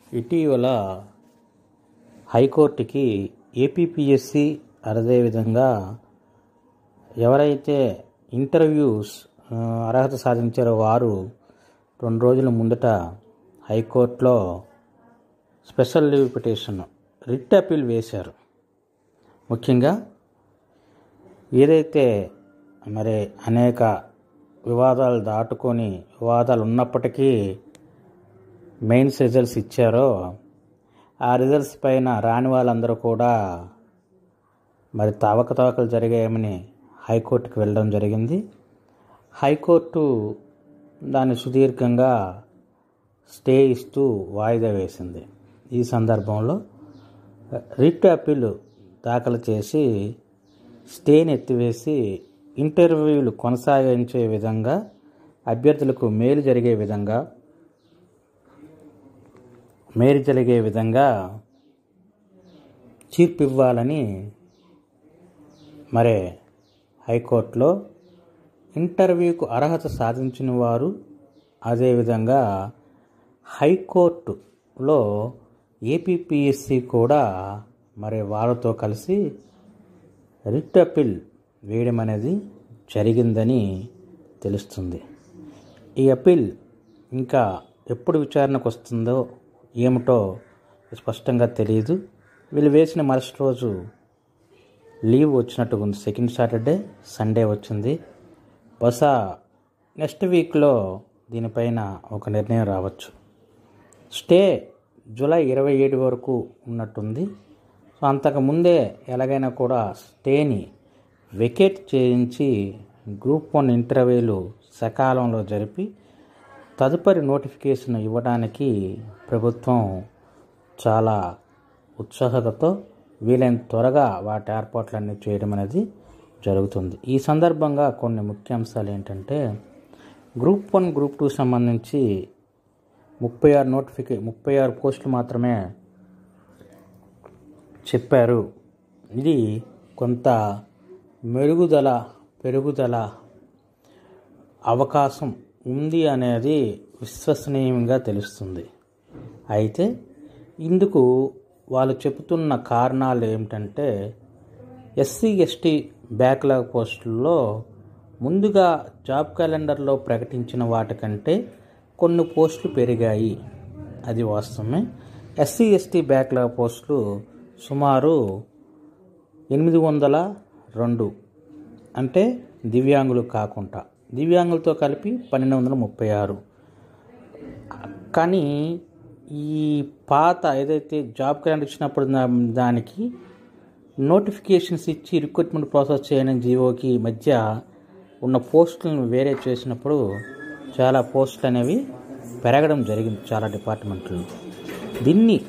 ఇటీవల హైకోర్టుకి ఏపీపీఎస్సి అదేవిధంగా ఎవరైతే ఇంటర్వ్యూస్ ఆ, అర్హత సాధించారో వారు రెండు రోజుల ముందట హైకోర్టులో special leave petition writ appeal వేశారు ముఖ్యంగా ఏదైతే మరి అనేక వివాదాలు దాటుకొని వివాదాలు ఉన్నప్పటికీ మెయిన్స్ రిజల్ట్స్ ఇచ్చారో ఆ రిజల్ట్స్ పైన రాని వాళ్ళందరూ కూడా మరి తవకతవకలు జరిగాయని హైకోర్టుకి వెళ్ళడం జరిగింది హైకోర్టు దాన్ని సుదీర్ఘంగా స్టే ఇస్తూ వాయిదా వేసింది ఈ సందర్భంలో రిట్ అప్పీల్ దాఖలు చేసి స్టేని ఎత్తివేసి ఇంటర్వ్యూలు కొనసాగించే విధంగా అభ్యర్థులకు మేలు జరిగే విధంగా మేలు జరిగే విధంగా తీర్పు ఇవ్వాలని మరి హైకోర్టులో ఇంటర్వ్యూకు అర్హత సాధించిన వారు అదేవిధంగా హైకోర్టులో ఏపీపీఎస్సి కూడా మరి వాళ్ళతో కలిసి రిట్ అప్పీల్ వేయడం అనేది జరిగిందని తెలుస్తుంది ఈ అప్పీల్ ఇంకా ఎప్పుడు విచారణకు వస్తుందో ఏమిటో స్పష్టంగా తెలియదు వీళ్ళు వేసిన మరుసటి రోజు లీవ్ వచ్చినట్టు ఉంది సెకండ్ సాటర్డే సండే వచ్చింది బహుశా నెక్స్ట్ వీక్లో దీనిపైన ఒక నిర్ణయం రావచ్చు స్టే జూలై ఇరవై ఏడు వరకు ఉన్నట్టుంది సో అంతకుముందే ఎలాగైనా కూడా స్టేని వెకేట్ చేయించి గ్రూప్ వన్ ఇంటర్వ్యూలు సకాలంలో జరిపి తదుపరి నోటిఫికేషన్ ఇవ్వడానికి ప్రభుత్వం చాలా ఉత్సాహకతో వీలైన త్వరగా వాటి ఏర్పాట్లన్నీ చేయడం అనేది జరుగుతుంది ఈ సందర్భంగా కొన్ని ముఖ్యాంశాలు ఏంటంటే గ్రూప్ వన్ గ్రూప్ టూ సంబంధించి ముప్పై ఆరు నోటిఫికే ముప్పై ఆరు పోస్టులు మాత్రమే చెప్పారు ఇది కొంత మెరుగుదల పెరుగుదల అవకాశం ఉంది అనేది విశ్వసనీయంగా తెలుస్తుంది అయితే ఇందుకు వాళ్ళు చెబుతున్న కారణాలు ఏమిటంటే ఎస్సీ ఎస్టీ బ్యాక్లాగ్ పోస్టుల్లో ముందుగా జాబ్ క్యాలెండర్లో ప్రకటించిన వాటికంటే కొన్ని పోస్టులు పెరిగాయి అది వాస్తవమే ఎస్సీ ఎస్టీ బ్యాక్లాగ్ పోస్టులు సుమారు ఎనిమిది వందల రెండు అంటే దివ్యాంగులు కాకుండా దివ్యాంగులతో కలిపి పన్నెండు వందల ముప్పై ఆరు కానీ ఈ పాత ఏదైతే జాబ్ క్యాలెండర్ ఇచ్చినప్పుడు దా- దానికి నోటిఫికేషన్స్ ఇచ్చి రిక్రూట్మెంట్ ప్రాసెస్ చేయడం జీవోకి మధ్య ఉన్న పోస్టులను వేరే చేసినప్పుడు చాలా పోస్టులు అనేవి పెరగడం జరిగింది చాలా డిపార్ట్మెంట్లు దీన్ని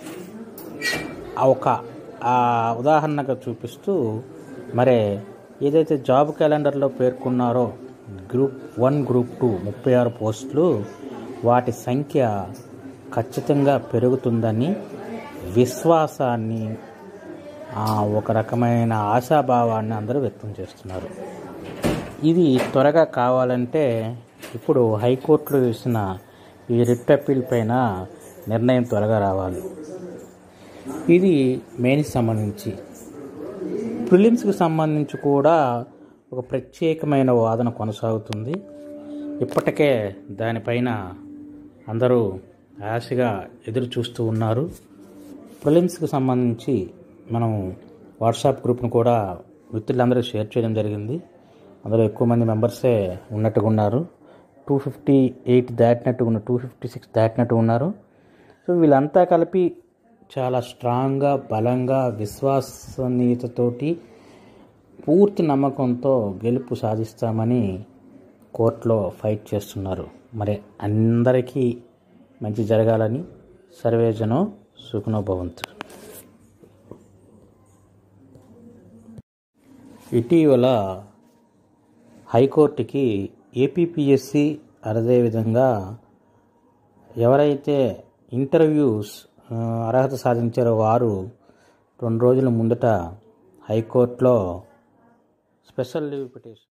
ఆ ఒక ఆ ఉదాహరణగా చూపిస్తూ మరే ఏదైతే జాబ్ క్యాలెండర్లో పేర్కొన్నారో గ్రూప్ వన్ గ్రూప్ టూ ముప్పై ఆరు పోస్టులు వాటి సంఖ్య ఖచ్చితంగా పెరుగుతుందని విశ్వాసాన్ని ఆ, ఒక రకమైన ఆశాభావాన్ని అందరూ వ్యక్తం చేస్తున్నారు ఇది త్వరగా కావాలంటే ఇప్పుడు హైకోర్టులో వేసిన ఈ రిట్ అప్పీల్ పైన నిర్ణయం త్వరగా రావాలి ఇది మెయిన్కి సంబంధించి ప్రిలిమ్స్కి సంబంధించి కూడా ఒక ప్రత్యేకమైన వాదన కొనసాగుతుంది ఇప్పటికే దానిపైన అందరూ ఆశగా ఎదురు చూస్తూ ఉన్నారు ప్రిలిమ్స్కి సంబంధించి మనం వాట్సాప్ గ్రూప్ను కూడా మిత్రులందరూ షేర్ చేయడం జరిగింది అందులో ఎక్కువ మంది మెంబర్సే ఉన్నట్టుగా ఉన్నారు టూ ఫిఫ్టీ ఎయిట్ దాటినట్టుగా ఉన్న టూ ఫిఫ్టీ సిక్స్ దాటినట్టు ఉన్నారు సో వీళ్ళంతా కలిపి చాలా స్ట్రాంగ్గా బలంగా విశ్వసనీయతతోటి పూర్తి నమ్మకంతో గెలుపు సాధిస్తామని కోర్టులో ఫైట్ చేస్తున్నారు మరి అందరికీ మంచి జరగాలని సర్వేజనో సుఖనో భవంతు ఇటీవల హైకోర్టుకి ఏపీపీఎస్సి అదేవిధంగా ఎవరైతే ఇంటర్వ్యూస్ ఆ, అర్హత సాధించారో వారు రెండు రోజుల ముందట హైకోర్టులో స్పెషల్ లీవ్ పిటిషన్